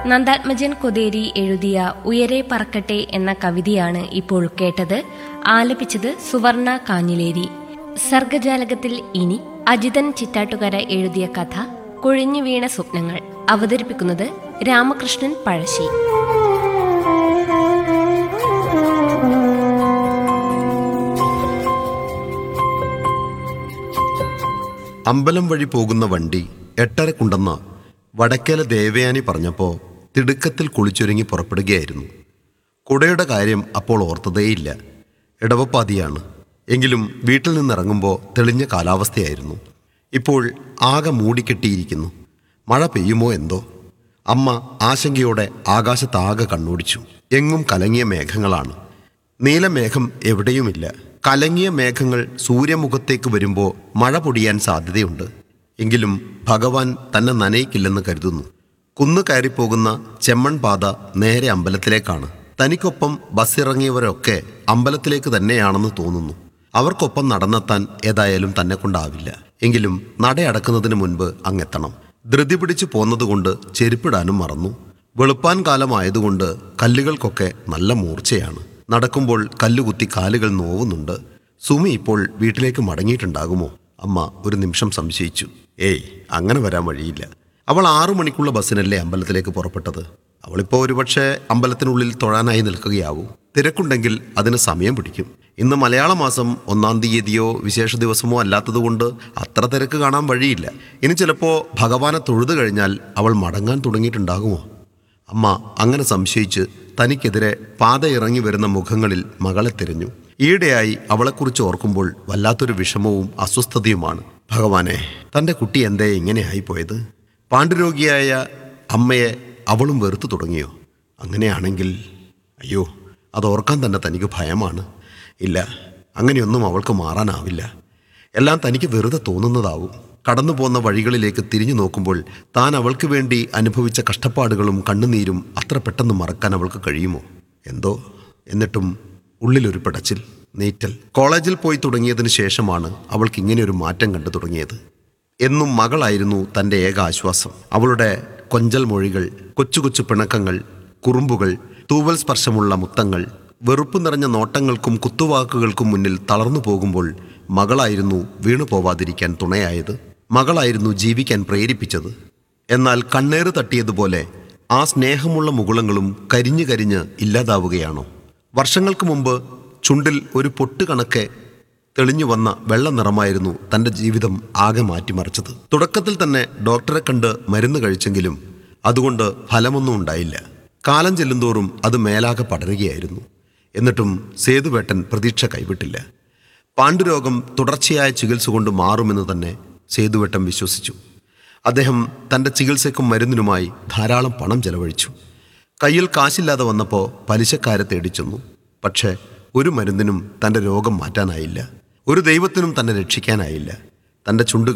നന്ദാത്മജൻ കൊതേരി എഴുതിയ ഉയരെ പറക്കട്ടെ എന്ന കവിതയാണ് ഇപ്പോൾ കേട്ടത് ആലപിച്ചത് സുവർണ കാഞ്ഞിലേരി സർഗജാലകത്തിൽ ഇനി അജിതൻ ചിറ്റാട്ടുകര എഴുതിയ കഥ കൊഴിഞ്ഞു വീണ സ്വപ്നങ്ങൾ അവതരിപ്പിക്കുന്നത് രാമകൃഷ്ണൻ പഴശ്ശി അമ്പലം വഴി പോകുന്ന വണ്ടി എട്ടരക്കുണ്ടെന്ന് വടക്കേല ദേവയാനി പറഞ്ഞപ്പോൾ തിടുക്കത്തിൽ കുളിച്ചൊരുങ്ങി പുറപ്പെടുകയായിരുന്നു കുടയുടെ കാര്യം അപ്പോൾ ഓർത്തതേയില്ല ഇടവപ്പാതിയാണ് എങ്കിലും വീട്ടിൽ നിന്നിറങ്ങുമ്പോൾ തെളിഞ്ഞ കാലാവസ്ഥയായിരുന്നു ഇപ്പോൾ ആകെ മൂടിക്കെട്ടിയിരിക്കുന്നു മഴ പെയ്യുമോ എന്തോ അമ്മ ആശങ്കയോടെ ആകാശത്താകെ കണ്ണോടിച്ചു എങ്ങും കലങ്ങിയ മേഘങ്ങളാണ് നീലമേഘം എവിടെയുമില്ല കലങ്ങിയ മേഘങ്ങൾ സൂര്യമുഖത്തേക്ക് വരുമ്പോൾ മഴ പൊടിയാൻ സാധ്യതയുണ്ട് എങ്കിലും ഭഗവാൻ തന്നെ നനയിക്കില്ലെന്ന് കരുതുന്നു കുന്നു കയറിപ്പോകുന്ന ചെമ്മൺ പാത നേരെ അമ്പലത്തിലേക്കാണ് തനിക്കൊപ്പം ബസ്സിറങ്ങിയവരൊക്കെ അമ്പലത്തിലേക്ക് തന്നെയാണെന്ന് തോന്നുന്നു അവർക്കൊപ്പം നടന്നെത്താൻ ഏതായാലും തന്നെ കൊണ്ടാവില്ല എങ്കിലും നടയടക്കുന്നതിന് മുൻപ് അങ്ങെത്തണം ധൃതി പിടിച്ചു പോന്നതുകൊണ്ട് ചെരുപ്പിടാനും മറന്നു വെളുപ്പാൻ കാലമായതുകൊണ്ട് കല്ലുകൾക്കൊക്കെ നല്ല മൂർച്ചയാണ് നടക്കുമ്പോൾ കല്ലുകുത്തി കാലുകൾ നോവുന്നുണ്ട് സുമി ഇപ്പോൾ വീട്ടിലേക്ക് മടങ്ങിയിട്ടുണ്ടാകുമോ അമ്മ ഒരു നിമിഷം സംശയിച്ചു ഏയ് അങ്ങനെ വരാൻ വഴിയില്ല അവൾ ആറു മണിക്കുള്ള ബസ്സിനല്ലേ അമ്പലത്തിലേക്ക് പുറപ്പെട്ടത് അവളിപ്പോൾ ഒരുപക്ഷെ അമ്പലത്തിനുള്ളിൽ തൊഴാനായി നിൽക്കുകയാവും തിരക്കുണ്ടെങ്കിൽ അതിന് സമയം പിടിക്കും ഇന്ന് മലയാള മാസം ഒന്നാം തീയതിയോ വിശേഷ ദിവസമോ അല്ലാത്തതുകൊണ്ട് അത്ര തിരക്ക് കാണാൻ വഴിയില്ല ഇനി ചിലപ്പോൾ ഭഗവാനെ തൊഴുതു കഴിഞ്ഞാൽ അവൾ മടങ്ങാൻ തുടങ്ങിയിട്ടുണ്ടാകുമോ അമ്മ അങ്ങനെ സംശയിച്ച് തനിക്കെതിരെ പാത ഇറങ്ങി വരുന്ന മുഖങ്ങളിൽ മകളെ തിരഞ്ഞു ഈയിടെയായി അവളെക്കുറിച്ച് ഓർക്കുമ്പോൾ വല്ലാത്തൊരു വിഷമവും അസ്വസ്ഥതയുമാണ് ഭഗവാനെ തൻ്റെ കുട്ടി എന്തേ ഇങ്ങനെയായിപ്പോയത് പാണ്ഡുരോഗിയായ അമ്മയെ അവളും വെറുത്തു തുടങ്ങിയോ അങ്ങനെയാണെങ്കിൽ അയ്യോ അത് ഓർക്കാൻ തന്നെ തനിക്ക് ഭയമാണ് ഇല്ല അങ്ങനെയൊന്നും അവൾക്ക് മാറാനാവില്ല എല്ലാം തനിക്ക് വെറുതെ തോന്നുന്നതാവും കടന്നു പോന്ന വഴികളിലേക്ക് തിരിഞ്ഞു നോക്കുമ്പോൾ താൻ അവൾക്ക് വേണ്ടി അനുഭവിച്ച കഷ്ടപ്പാടുകളും കണ്ണുനീരും അത്ര പെട്ടെന്ന് മറക്കാൻ അവൾക്ക് കഴിയുമോ എന്തോ എന്നിട്ടും ഉള്ളിലൊരു പിടച്ചിൽ നീറ്റൽ കോളേജിൽ പോയി തുടങ്ങിയതിന് ശേഷമാണ് അവൾക്ക് ഇങ്ങനെ ഒരു മാറ്റം കണ്ടു തുടങ്ങിയത് എന്നും മകളായിരുന്നു തൻ്റെ ഏക ആശ്വാസം അവളുടെ കൊഞ്ചൽ മൊഴികൾ കൊച്ചു കൊച്ചു പിണക്കങ്ങൾ കുറുമ്പുകൾ തൂവൽ സ്പർശമുള്ള മുത്തങ്ങൾ വെറുപ്പ് നിറഞ്ഞ നോട്ടങ്ങൾക്കും കുത്തുവാക്കുകൾക്കും മുന്നിൽ തളർന്നു പോകുമ്പോൾ മകളായിരുന്നു വീണു പോവാതിരിക്കാൻ തുണയായത് മകളായിരുന്നു ജീവിക്കാൻ പ്രേരിപ്പിച്ചത് എന്നാൽ കണ്ണേറ് തട്ടിയതുപോലെ ആ സ്നേഹമുള്ള മുകുളങ്ങളും കരിഞ്ഞു കരിഞ്ഞ് ഇല്ലാതാവുകയാണോ വർഷങ്ങൾക്ക് മുമ്പ് ചുണ്ടിൽ ഒരു പൊട്ട് കണക്കെ തെളിഞ്ഞു വന്ന വെള്ള നിറമായിരുന്നു തൻ്റെ ജീവിതം ആകെ മാറ്റിമറിച്ചത് തുടക്കത്തിൽ തന്നെ ഡോക്ടറെ കണ്ട് മരുന്ന് കഴിച്ചെങ്കിലും അതുകൊണ്ട് ഫലമൊന്നും ഉണ്ടായില്ല കാലം ചെല്ലുന്തോറും അത് മേലാകെ പടരുകയായിരുന്നു എന്നിട്ടും സേതുവേട്ടൻ പ്രതീക്ഷ കൈവിട്ടില്ല പാണ്ഡുരോഗം തുടർച്ചയായ ചികിത്സ കൊണ്ട് മാറുമെന്ന് തന്നെ സേതുവേട്ടൻ വിശ്വസിച്ചു അദ്ദേഹം തൻ്റെ ചികിത്സയ്ക്കും മരുന്നിനുമായി ധാരാളം പണം ചെലവഴിച്ചു കയ്യിൽ കാശില്ലാതെ വന്നപ്പോൾ പലിശക്കാരെ തേടിച്ചെന്നു പക്ഷേ ഒരു മരുന്നിനും തൻ്റെ രോഗം മാറ്റാനായില്ല ഒരു ദൈവത്തിനും തന്നെ രക്ഷിക്കാനായില്ല തൻ്റെ ചുണ്ടുകൾ